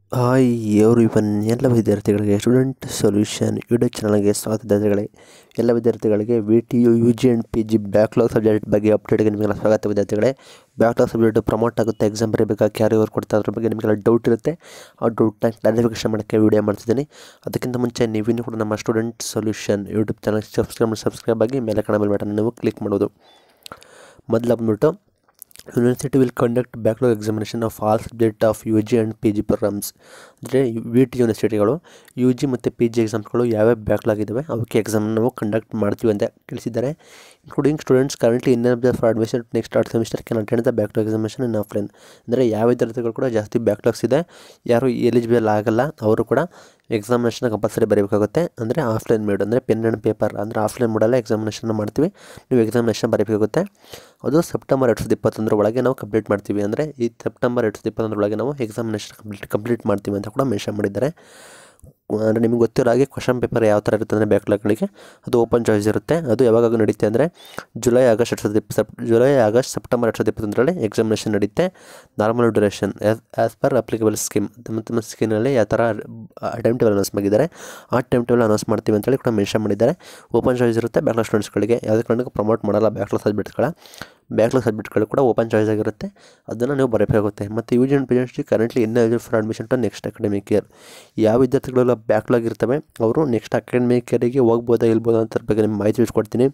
hi every one ಎಲ್ಲ ವಿದ್ಯಾರ್ಥಿಗಳಿಗೆ student solution YouTube ಚಾನಲ್ಗೆ ಸ್ವಾಗತ ವಿದ್ಯಾರ್ಥಿಗಳೇ ಎಲ್ಲ ವಿದ್ಯಾರ್ಥಿಗಳಿಗೆ V T U U G and P G backlog subject ಬಗ್ಗೆ ಅಪ್ಡೇಟ್ಗೆ ನಿಮಗೆಲ್ಲ ಸ್ವಾಗತ ವಿದ್ಯಾರ್ಥಿಗಳೇ ಬ್ಯಾಕ್ಲಾಗ್ ಸಬ್ಜೆಕ್ಟ್ ಪ್ರಮೋಟ್ ಆಗುತ್ತೆ ಎಕ್ಸಾಮ್ ಬರೀಬೇಕಾ ಕ್ಯಾರಿ ಓವರ್ ಕೊಡ್ತಾ ಅದ್ರ ಬಗ್ಗೆ ನಿಮಗೆಲ್ಲ ಡೌಟ್ ಇರುತ್ತೆ ಆ ಡೌಟ್ನ ಕ್ಲಾರಿಫಿಕೇಷನ್ ಮಾಡೋಕ್ಕೆ ವೀಡಿಯೋ ಮಾಡ್ತಿದ್ದೀನಿ ಅದಕ್ಕಿಂತ ಮುಂಚೆ ನೀವಿನ್ನೂ ಕೂಡ ನಮ್ಮ student solution YouTube channel subscribe subscribe ಆಗಿ ಮೇಲೆ ಕಣ ಮೇಲೆ ಬಟನ್ ನೀವು ಕ್ಲಿಕ್ ಮಾಡೋದು ಮೊದಲು ಬಂದ್ಬಿಟ್ಟು university will conduct backlog examination of all subject of U G and P G programs ಅಂದರೆ ವಿ ಟಿ ಯೂನಿವರ್ಸಿಟಿಗಳು ಯು ಜಿ ಮತ್ತು ಪಿ ಜಿ ಎಕ್ಸಾಮ್ಸ್ಗಳು ಯಾವ್ಯಾವ ಬ್ಯಾಕ್ಲಾಗ್ ಇದ್ದಾವೆ ಅವಕ್ಕೆ ಎಕ್ಸಾಮ್ ನಾವು ಕಂಡಕ್ಟ್ ಮಾಡ್ತೀವಿ ಅಂತ ತಿಳಿಸಿದ್ದಾರೆ including students currently in for admission next third semester can attend the backlog examination in offline ಅಂದರೆ ಯಾವ ವಿದ್ಯಾರ್ಥಿಗಳು ಕೂಡ ಜಾಸ್ತಿ ಬ್ಯಾಕ್ಲಾಗ್ಸ್ ಇದೆ ಯಾರು ಎಲಿಜಿಬಲ್ ಆಗಲ್ಲ ಅವರು ಕೂಡ ಎಕ್ಸಾಮಿನೇಷನ್ ಕಂಪಲ್ಸರಿ ಬರೀಬೇಕಾಗುತ್ತೆ ಅಂದರೆ ಆಫ್ಲೈನ್ ಮೋಡ್ ಅಂದರೆ ಪೆನ್ ಆ್ಯಂಡ್ ಪೇಪರ್ ಅಂದರೆ ಆಫ್ಲೈನ್ ಮೋಡಲ್ಲೇ ಎಕ್ಸಾಮಿನೇಷನ್ ಮಾಡ್ತೀವಿ ನೀವು ಎಕ್ಸಾಮಿನೇಷನ್ ಬರೀಬೇಕಾಗುತ್ತೆ ಅದು ಸೆಪ್ಟೆಂಬರ್ ಎರಡು ಸಾವಿರದ ಇಪ್ಪತ್ತೊಂದರ ಒಳಗೆ ನಾವು ಕಂಪ್ಲೀಟ್ ಮಾಡ್ತೀವಿ ಅಂದರೆ ಈ ಸೆಪ್ಟೆಂಬರ್ ಎರಡು ಸಾವಿರದ ಇಪ್ಪತ್ತೊಂದರೊಳಗೆ ನಾವು ಎಕ್ಸಾಮಿನೇಷನ್ ಕಂಪ್ಲೀಟ್ ಕಂಪ್ಲೀಟ್ ಮಾಡ್ತೀವಿ ಅಂತ ಕೂಡ ಮೆನ್ಷನ್ ಮಾಡಿದ್ದಾರೆ ಅಂದರೆ ನಿಮಗೆ ಗೊತ್ತಿರೋ ಹಾಗೆ ಕ್ವಶನ್ ಪೇಪರ್ ಯಾವ ಥರ ಇರುತ್ತೆ ಅಂದರೆ ಬ್ಯಾಕ್ಲಾಗ್ಗಳಿಗೆ ಅದು ಓಪನ್ ಚಾಯ್ಸ್ ಇರುತ್ತೆ ಅದು ಯಾವಾಗ ನಡೆಯುತ್ತೆ ಅಂದರೆ ಜುಲೈ ಆಗಸ್ಟ್ ಎರಡು ಸಾವಿರದ ಇಪ್ಪ ಸೆಪ್ ಜುಲೈ ಆಗಸ್ಟ್ ಸೆಪ್ಟೆಂಬರ್ ಎರಡು ಸಾವಿರದ ಇಪ್ಪತ್ತೊಂದರಲ್ಲಿ ಎಕ್ಸಾಮಿನೇಷನ್ ನಡೆಯುತ್ತೆ normal duration as per applicable scheme ತಮ್ಮ ತಮ್ಮ ಸ್ಕೀಮಲ್ಲಿ ಯಾವ ಥರ ಟೈಮ್ ಟೇಬಲ್ ಅನೌನ್ಸ್ ಮಾಡಿದ್ದಾರೆ ಆ ಟೈಮ್ ಟೇಬಲ್ ಅನೌನ್ಸ್ ಮಾಡ್ತೀವಿ ಅಂತೇಳಿ ಕೂಡ ಮೆನ್ಷನ್ ಮಾಡಿದ್ದಾರೆ ಓಪನ್ ಚಾಯ್ಸ್ ಇರುತ್ತೆ ಬ್ಯಾಕ್ಲಾಗ್ ಸ್ಟೂಡೆಂಟ್ಸ್ಗಳಿಗೆ ಯಾವುದೇ ಕಾರಣಕ್ಕೂ ಪ್ರಮೋಟ್ ಮಾಡಲ್ಲ ಬ್ಯಾಕ್ಲಾಗ್ ಸಬ್ಜೆಕ್ಟ್ಗಳ ಬ್ಯಾಕ್ಲಾಗ್ ಸಬ್ಜೆಕ್ಟ್ಗಳು ಕೂಡ ಓಪನ್ ಚಾಯ್ಸ್ ಆಗಿರುತ್ತೆ ಅದನ್ನು ನೀವು ಬರೀಬೇಕಾಗುತ್ತೆ ಮತ್ತು U G and P G currently ineligible for admission to next academic year ಯಾವ ವಿದ್ಯಾರ್ಥಿಗಳೆಲ್ಲ ಬ್ಯಾಕ್ಲಾಗ್ ಇರ್ತವೆ ಅವರು ನೆಕ್ಸ್ಟ್ ಅಕಾಡೆಮಿಕ್ ಇಯರಿಗೆ ಹೋಗ್ಬೋದಾ ಇಲ್ಬೋದಾ ಅಂತ ಬಗ್ಗೆ ನಿಮ್ಗೆ ಮಾಹಿತಿ ಇಟ್ಕೊಡ್ತೀನಿ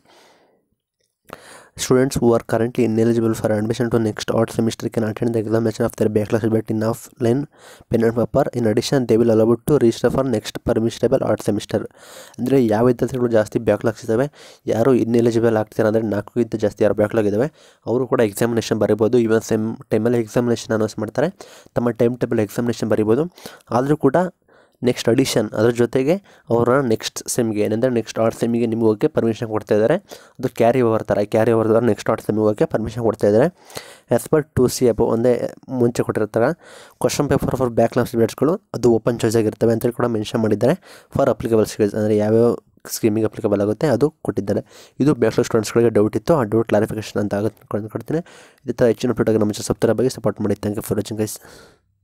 students who are currently ineligible for admission to next odd semester can attend the examination of their backlog subject in offline pen and paper in addition they will allowed to register for next permissible odd semester ಅಂದರೆ ಯಾವ ವಿದ್ಯಾರ್ಥಿಗಳು ಜಾಸ್ತಿ backlogs ಇದ್ದಾವೆ ಯಾರು ineligible ಆಗ್ತಾರೆ ಅಂದರೆ ನಾಲ್ಕು ಜಾಸ್ತಿ ಯಾರು ಬ್ಯಾಕ್ಲಾಗ್ ಇದ್ದಾವೆ ಅವರು ಕೂಡ ಎಕ್ಸಾಮಿನೇಷನ್ ಬರಿಬೋದು ಇವನ್ ಸೆಮ್ ಟೈಮಲ್ಲಿ ಎಕ್ಸಾಮಿನೇಷನ್ ಅನೌನ್ಸ್ ಮಾಡ್ತಾರೆ ತಮ್ಮ ಟೈಮ್ ಟೇಬಲ್ ಎಕ್ಸಾಮಿನೇಷನ್ ಬರಿಬೋದು ಆದರೂ ಕೂಡ ನೆಕ್ಸ್ಟ್ ಅಡಿಷನ್ ಅದ್ರ ಜೊತೆಗೆ ಅವರ ನೆಕ್ಸ್ಟ್ ಸೆಮ್ಗೆ ಏನಂದರೆ ನೆಕ್ಸ್ಟ್ ಆರ್ಟ್ ಸೆಮಿಗೆ ನಿಮ್ಗೆ ಹೋಗೋಕ್ಕೆ ಪರ್ಮಿಷನ್ ಕೊಡ್ತಾ ಇದ್ದಾರೆ ಅದು ಕ್ಯಾರಿ ಓವರ್ ಥರ ಕ್ಯಾರಿ ಓವರ್ ಥರ ನೆಕ್ಸ್ಟ್ ಆರ್ಟ್ ಸೆಮಿಗೆ ಹೋಗೋಕ್ಕೆ ಪರ್ಮಿಷನ್ ಕೊಡ್ತಾ ಇದ್ದಾರೆ ಆ್ಯಸ್ ಪರ್ ಟು ಸಿ ಅಬೋ ಒಂದೇ ಮುಂಚೆ ಕೊಟ್ಟಿರ್ತಾರೆ ಕ್ವಶನ್ ಪೇಪರ್ ಫಾರ್ ಬ್ಯಾಕ್ಲಾಗ್ ಸಬ್ಜೆಕ್ಟ್ಸ್ಗಳು ಅದು ಓಪನ್ ಚಾಯ್ಸ್ ಆಗಿರ್ತವೆ ಅಂತೇಳಿ ಕೂಡ ಮೆನ್ಷನ್ ಮಾಡಿದ್ದಾರೆ ಫಾರ್ ಅಪ್ಲಿಕಬಲ್ ಸ್ಕಿಲ್ಸ್ ಅಂದರೆ ಯಾವ್ಯಾವ ಸ್ಕೀಮಿಗೆ ಅಪ್ಲಿಕಬಲ್ ಆಗುತ್ತೆ ಅದು ಕೊಟ್ಟಿದ್ದಾರೆ ಇದು ಬ್ಯಾಕ್ಲಾಗ್ ಸ್ಟೂಡೆಂಟ್ಸ್ಗಳಿಗೆ ಡೌಟ್ ಇತ್ತು ಆ ಡೌಟ್ ಕ್ಲಾರಿಫಿಕೇಷನ್ ಅಂತ ಆಗುತ್ತೆ ಕೊಡ್ತೀನಿ ಇದೇ ಥರ ಹೆಚ್ಚಿನ ಅಪ್ಡೇಟ್ ಆಗಿ ನಮ್ಮ ಸಬ್ತರ ಬಗ್ಗೆ ಸಪೋರ್ಟ್ ಮಾಡಿ thank you for watching guys